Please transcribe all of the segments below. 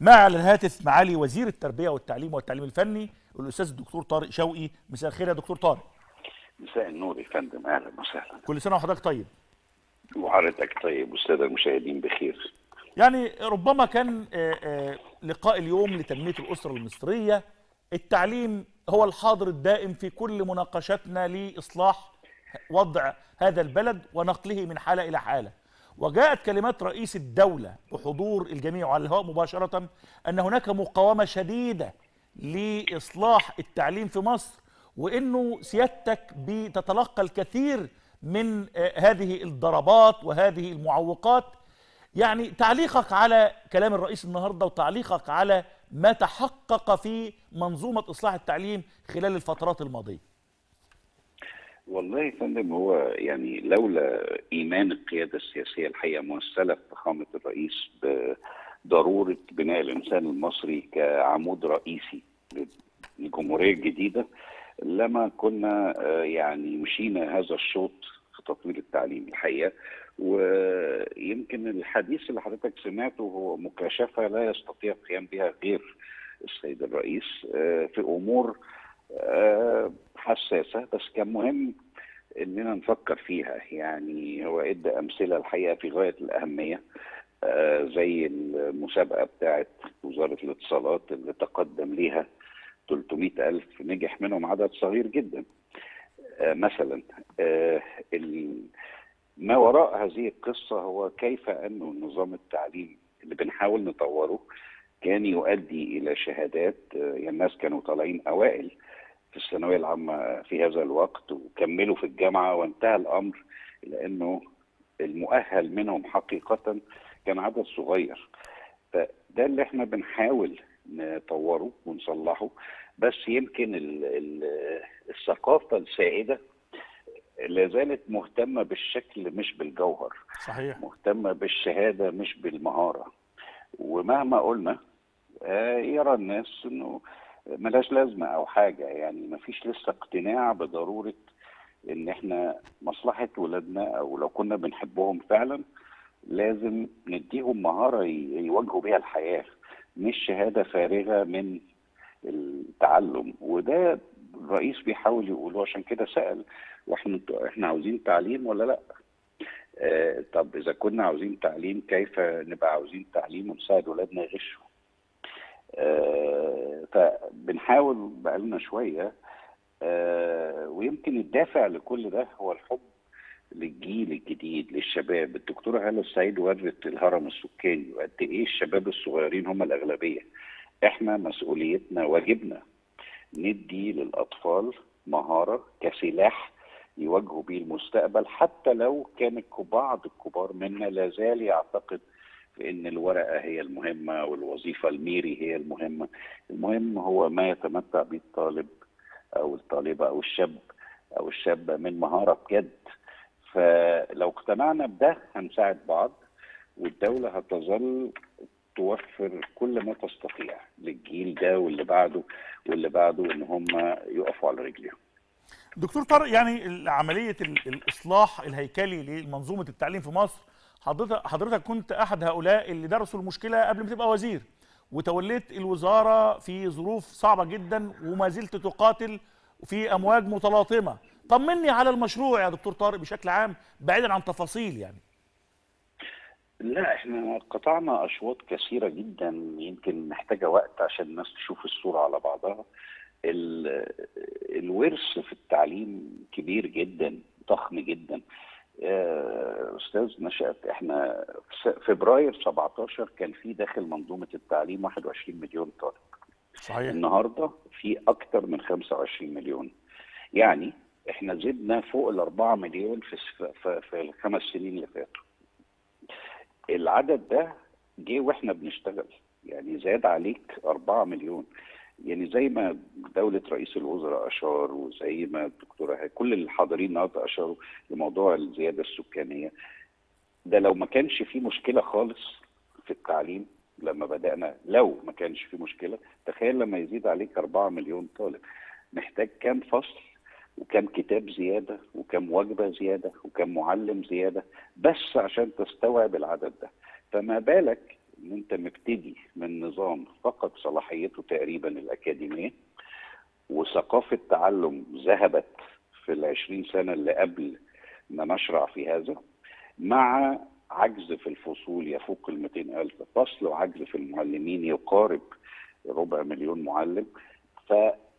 مع على الهاتف معالي وزير التربيه والتعليم والتعليم الفني الاستاذ الدكتور طارق شوقي مساء الخير يا دكتور طارق مساء النور يا فندم اهلا وسهلا كل سنه وحضرتك طيب وحضرتك طيب والساده المشاهدين بخير يعني ربما كان آه، آه، لقاء اليوم لتنميه الاسره المصريه التعليم هو الحاضر الدائم في كل مناقشاتنا لاصلاح وضع هذا البلد ونقله من حاله الى حاله وجاءت كلمات رئيس الدوله بحضور الجميع على الهواء مباشره ان هناك مقاومه شديده لاصلاح التعليم في مصر وانه سيادتك بتتلقى الكثير من آه، هذه الضربات وهذه المعوقات يعني تعليقك على كلام الرئيس النهارده وتعليقك على ما تحقق في منظومه اصلاح التعليم خلال الفترات الماضيه. والله يا فندم هو يعني لولا ايمان القياده السياسيه الحقيقه ممثله في فخامه الرئيس بضروره بناء الانسان المصري كعمود رئيسي للجمهوريه الجديده لما كنا آه، يعني مشينا هذا الشوط في تطوير التعليم الحقيقه ويمكن الحديث اللي حضرتك سمعته هو مكاشفه لا يستطيع القيام بها غير السيد الرئيس آه، في امور آه، حساسه بس كان مهم اننا نفكر فيها يعني هو ادى امثله الحقيقه في غايه الاهميه آه، زي المسابقه بتاعه وزاره الاتصالات اللي تقدم ليها 300 ألف نجح منهم عدد صغير جدا آه، مثلا آه، ال- ما وراء هذه القصة هو كيف أن النظام التعليم اللي بنحاول نطوره كان يؤدي إلى شهادات آه، يعني الناس كانوا طالعين أوائل في الثانوية العامة في هذا الوقت وكملوا في الجامعة وانتهى الأمر إلى أنه المؤهل منهم حقيقة كان عدد صغير فده اللي احنا بنحاول نطوره ونصلحه بس يمكن ال ال الثقافة السائدة لا زالت مهتمة بالشكل مش بالجوهر صحيح مهتمة بالشهادة مش بالمهارة ومهما قلنا آه، يرى الناس انه ملاش لازمة او حاجة يعني مفيش لسه اقتناع بضرورة ان احنا مصلحة ولادنا او لو كنا بنحبهم فعلا لازم نديهم مهارة ي- يواجهوا بيها الحياة مش شهادة فارغة من التعلم وده الرئيس بيحاول يقوله عشان كده سأل واحنا احنا عاوزين تعليم ولا لا آه طب اذا كنا عاوزين تعليم كيف نبقى عاوزين تعليم ونساعد ولادنا يغشوا آه فبنحاول بقالنا شويه آه ويمكن الدافع لكل ده هو الحب للجيل الجديد للشباب الدكتورة هالة السعيد ورت الهرم السكاني وقد ايه الشباب الصغيرين هم الأغلبية احنا مسؤوليتنا واجبنا ندي للأطفال مهارة كسلاح يواجهوا بيه المستقبل حتى لو كان بعض الكبار منا لا زال يعتقد في ان الورقه هي المهمه والوظيفه الميري هي المهمه المهم هو ما يتمتع به الطالب او الطالبه او الشاب او الشابه من مهاره بجد فلو اقتنعنا بده هنساعد بعض والدوله هتظل توفر كل ما تستطيع للجيل ده واللي بعده واللي بعده ان هم يقفوا على رجليهم دكتور طارق يعني عمليه ال- الاصلاح الهيكلي لمنظومه التعليم في مصر حضرتك حضرتك كنت احد هؤلاء اللي درسوا المشكله قبل ما تبقى وزير وتوليت الوزاره في ظروف صعبه جدا وما زلت تقاتل في امواج متلاطمه طمني على المشروع يا دكتور طارق بشكل عام بعيدا عن تفاصيل يعني لا احنا قطعنا اشواط كثيره جدا يمكن محتاجه وقت عشان الناس تشوف الصوره على بعضها ال- الورث في التعليم كبير جدا ضخم جدا آه، استاذ نشأت احنا في فبراير 17 كان في داخل منظومه التعليم 21 مليون طالب صحيح النهارده في اكتر من 25 مليون يعني احنا زدنا فوق ال 4 مليون في في, في الخمس سنين اللي فاتوا العدد ده جه واحنا بنشتغل يعني زاد عليك 4 مليون يعني زي ما دولة رئيس الوزراء أشار وزي ما الدكتورة هي- كل الحاضرين النهارده أشاروا لموضوع الزيادة السكانية ده لو ما كانش في مشكلة خالص في التعليم لما بدأنا لو ما كانش في مشكلة تخيل لما يزيد عليك 4 مليون طالب محتاج كام فصل وكم كتاب زيادة وكم وجبة زيادة وكم معلم زيادة بس عشان تستوعب العدد ده فما بالك ان انت مبتدي من نظام فقد صلاحيته تقريبا الاكاديميه وثقافه تعلم ذهبت في العشرين سنه اللي قبل ما نشرع في هذا مع عجز في الفصول يفوق ال 200 ألف فصل وعجز في المعلمين يقارب ربع مليون معلم ف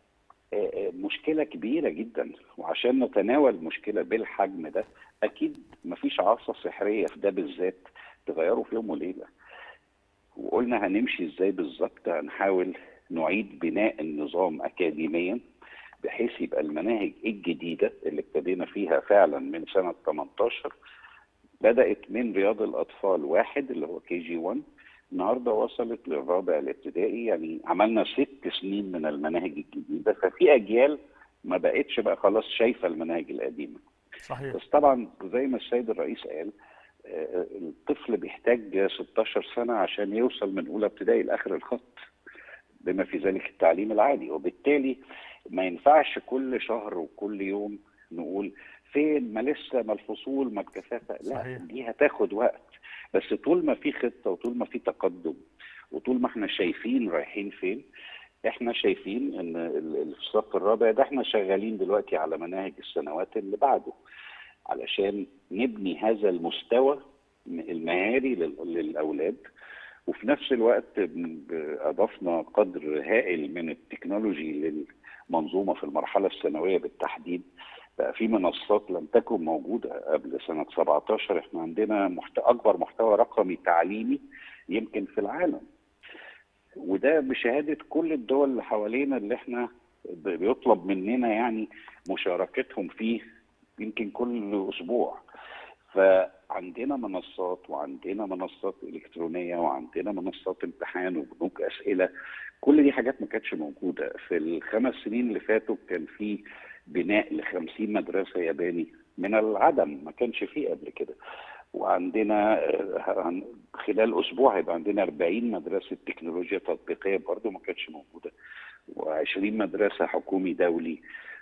مشكلة كبيرة جدا وعشان نتناول مشكلة بالحجم ده أكيد مفيش عصا سحرية في ده بالذات تغيره في يوم وليلة وقلنا هنمشي ازاي بالظبط هنحاول نعيد بناء النظام أكاديميا بحيث يبقى المناهج الجديدة اللي ابتدينا فيها فعلا من سنة 18 بدأت من رياض الأطفال واحد اللي هو كي جي 1 النهارده وصلت للرابع الابتدائي يعني عملنا ست سنين من المناهج الجديده ففي اجيال ما بقتش بقى خلاص شايفه المناهج القديمه. صحيح بس طبعا زي ما السيد الرئيس قال الطفل بيحتاج 16 سنه عشان يوصل من اولى ابتدائي لاخر الخط بما في ذلك التعليم العالي وبالتالي ما ينفعش كل شهر وكل يوم نقول فين ما لسه ما الفصول ما الكثافه لا صحيح. دي هتاخد وقت بس طول ما في خطه وطول ما في تقدم وطول ما احنا شايفين رايحين فين احنا شايفين ان في الصف الرابع ده احنا شغالين دلوقتي على مناهج السنوات اللي بعده علشان نبني هذا المستوى المهاري للاولاد وفي نفس الوقت اضفنا قدر هائل من التكنولوجي للمنظومه في المرحله الثانويه بالتحديد بقى في منصات لم تكن موجوده قبل سنه 17 احنا عندنا محتوى اكبر محتوى رقمي تعليمي يمكن في العالم وده بشهاده كل الدول اللي حوالينا اللي احنا بيطلب مننا يعني مشاركتهم فيه يمكن كل اسبوع فعندنا منصات وعندنا منصات الكترونيه وعندنا منصات امتحان وبنوك اسئله كل دي حاجات ما كانتش موجوده في الخمس سنين اللي فاتوا كان في بناء ل 50 مدرسه ياباني من العدم ما كانش فيه قبل كده وعندنا خلال اسبوع هيبقى عندنا 40 مدرسه تكنولوجيا تطبيقيه برضه ما كانتش موجوده و20 مدرسه حكومي دولي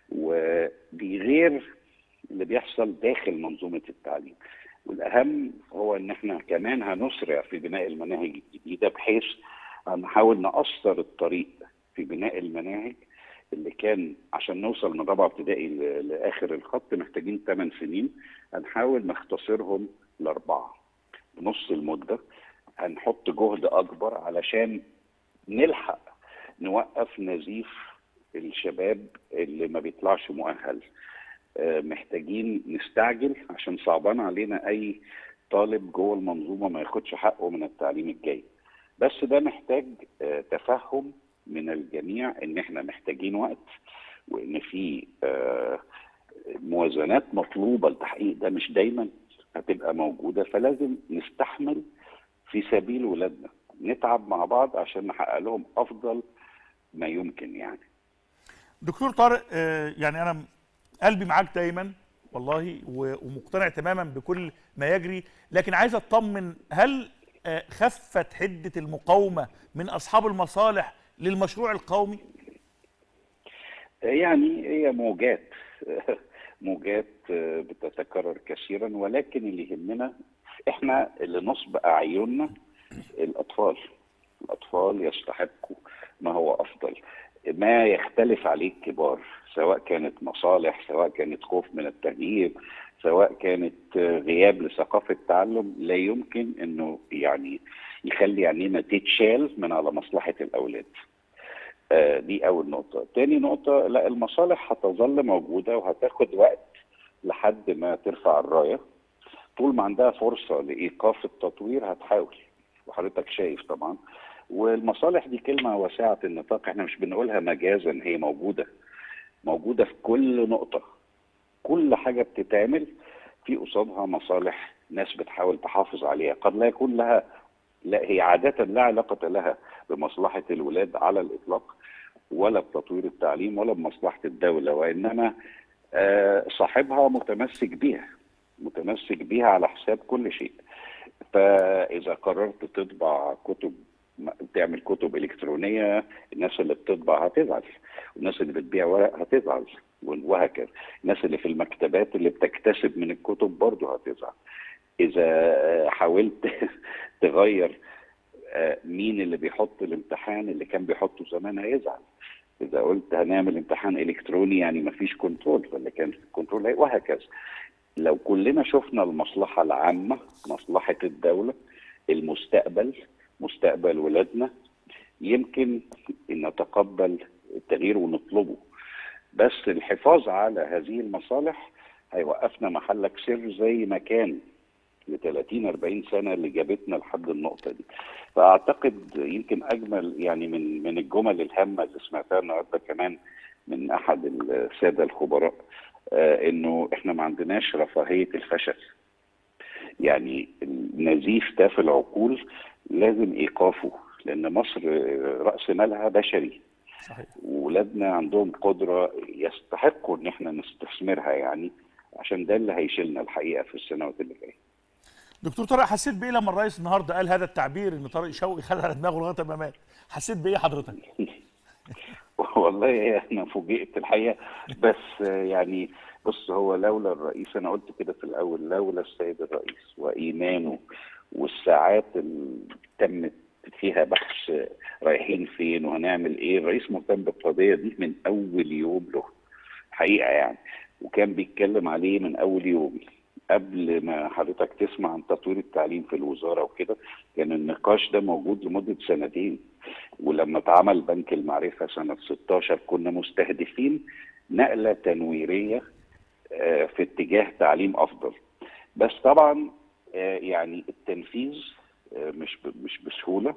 ودي غير اللي بيحصل داخل منظومه التعليم والاهم هو ان احنا كمان هنسرع في بناء المناهج الجديده بحيث هنحاول نقصر الطريق في بناء المناهج اللي كان عشان نوصل من رابعه ابتدائي لاخر الخط محتاجين 8 سنين هنحاول نختصرهم لاربعه بنص المده هنحط جهد اكبر علشان نلحق نوقف نزيف الشباب اللي ما بيطلعش مؤهل محتاجين نستعجل عشان صعبان علينا اي طالب جوه المنظومه ما ياخدش حقه من التعليم الجيد بس ده محتاج تفهم من الجميع ان احنا محتاجين وقت وان في موازنات مطلوبه لتحقيق ده مش دايما هتبقى موجوده فلازم نستحمل في سبيل ولادنا نتعب مع بعض عشان نحقق لهم افضل ما يمكن يعني دكتور طارق يعني انا قلبي معاك دايما والله ومقتنع تماما بكل ما يجري لكن عايز اطمن هل خفت حده المقاومه من اصحاب المصالح للمشروع القومي؟ يعني هي موجات موجات بتتكرر كثيرا ولكن اللي يهمنا احنا اللي نصب اعيننا الاطفال الاطفال يستحقوا ما هو افضل ما يختلف عليه الكبار سواء كانت مصالح سواء كانت خوف من التغيير سواء كانت غياب لثقافه التعلم لا يمكن انه يعني يخلي عينينا تتشال من على مصلحه الاولاد. آه دي اول نقطه، تاني نقطه لا المصالح هتظل موجوده وهتاخد وقت لحد ما ترفع الرايه. طول ما عندها فرصه لايقاف التطوير هتحاول وحضرتك شايف طبعا والمصالح دي كلمه واسعه النطاق احنا مش بنقولها مجازا هي موجوده موجوده في كل نقطه كل حاجه بتتعمل في قصادها مصالح ناس بتحاول تحافظ عليها قد لا يكون لها لا هي عادة لا علاقة لها بمصلحة الولاد على الإطلاق ولا بتطوير التعليم ولا بمصلحة الدولة وإنما صاحبها متمسك بيها متمسك بيها على حساب كل شيء فإذا قررت تطبع كتب تعمل كتب إلكترونية الناس اللي بتطبع هتزعل والناس اللي بتبيع ورق هتزعل وهكذا الناس اللي في المكتبات اللي بتكتسب من الكتب برضه هتزعل اذا حاولت تغير آه، مين اللي بيحط الامتحان اللي كان بيحطه زمان هيزعل اذا قلت هنعمل امتحان الكتروني يعني مفيش كنترول ولا كان في كنترول هي- وهكذا لو كلنا شفنا المصلحه العامه مصلحه الدوله المستقبل مستقبل ولادنا يمكن نتقبل التغيير ونطلبه بس الحفاظ على هذه المصالح هيوقفنا محلك سر زي ما كان ل 30 40 سنه اللي جابتنا لحد النقطه دي فاعتقد يمكن اجمل يعني من من الجمل الهامه اللي سمعتها النهارده كمان من احد الساده الخبراء آه انه احنا ما عندناش رفاهيه الفشل يعني النزيف ده في العقول لازم ايقافه لان مصر آه، راس مالها بشري صحيح وولادنا عندهم قدرة يستحقوا ان احنا نستثمرها يعني عشان ده اللي هيشيلنا الحقيقة في السنوات اللي جاية دكتور طارق حسيت بايه لما الرئيس النهارده قال هذا التعبير ان طارق شوقي خد على دماغه لغايه ما مات حسيت بايه حضرتك والله انا فوجئت الحقيقة بس يعني بص هو لولا الرئيس انا قلت كده في الاول لولا السيد الرئيس وايمانه والساعات اللي تمت فيها بحث رايحين فين وهنعمل ايه الرئيس مهتم بالقضية دي من اول يوم له حقيقة يعني وكان بيتكلم عليه من اول يوم قبل ما حضرتك تسمع عن تطوير التعليم في الوزاره وكده كان النقاش ده موجود لمده سنتين ولما اتعمل بنك المعرفه سنه 16 كنا مستهدفين نقله تنويريه آه، في اتجاه تعليم افضل بس طبعا آه، يعني التنفيذ آه، مش ب- مش بسهوله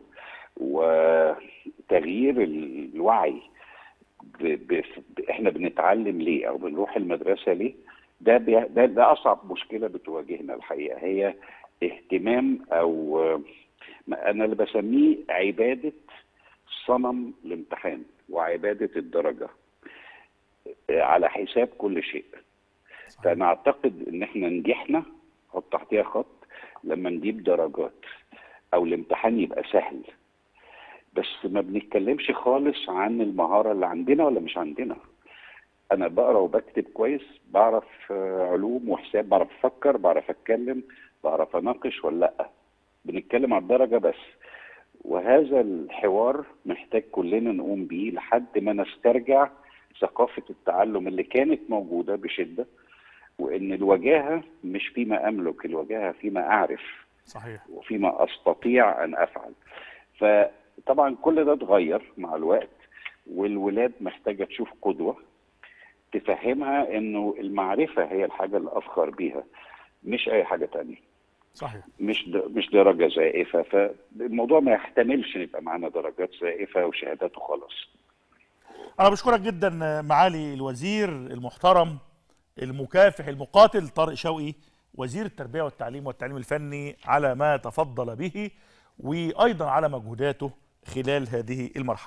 وتغيير الوعي ب... ب... ب... احنا بنتعلم ليه او بنروح المدرسه ليه ده بي... ده ده اصعب مشكله بتواجهنا الحقيقه هي اهتمام او آه، ما انا اللي بسميه عباده صنم الامتحان وعباده الدرجه آه، على حساب كل شيء فانا اعتقد ان احنا نجحنا حط تحتيها خط لما نجيب درجات او الامتحان يبقى سهل بس ما بنتكلمش خالص عن المهارة اللي عندنا ولا مش عندنا أنا بقرأ وبكتب كويس بعرف آه، علوم وحساب بعرف أفكر بعرف أتكلم بعرف أناقش ولا لأ بنتكلم على الدرجة بس وهذا الحوار محتاج كلنا نقوم بيه لحد ما نسترجع ثقافة التعلم اللي كانت موجودة بشدة وإن الوجاهة مش فيما أملك الوجاهة فيما أعرف صحيح وفيما استطيع ان افعل فطبعا كل ده اتغير مع الوقت والولاد محتاجه تشوف قدوه تفهمها انه المعرفه هي الحاجه اللي افخر بيها مش اي حاجه تانية صحيح مش د- مش درجه زائفه فالموضوع ما يحتملش يبقى معانا درجات زائفه وشهادات وخلاص انا بشكرك جدا معالي الوزير المحترم المكافح المقاتل طارق شوقي وزير التربيه والتعليم والتعليم الفني على ما تفضل به وايضا على مجهوداته خلال هذه المرحله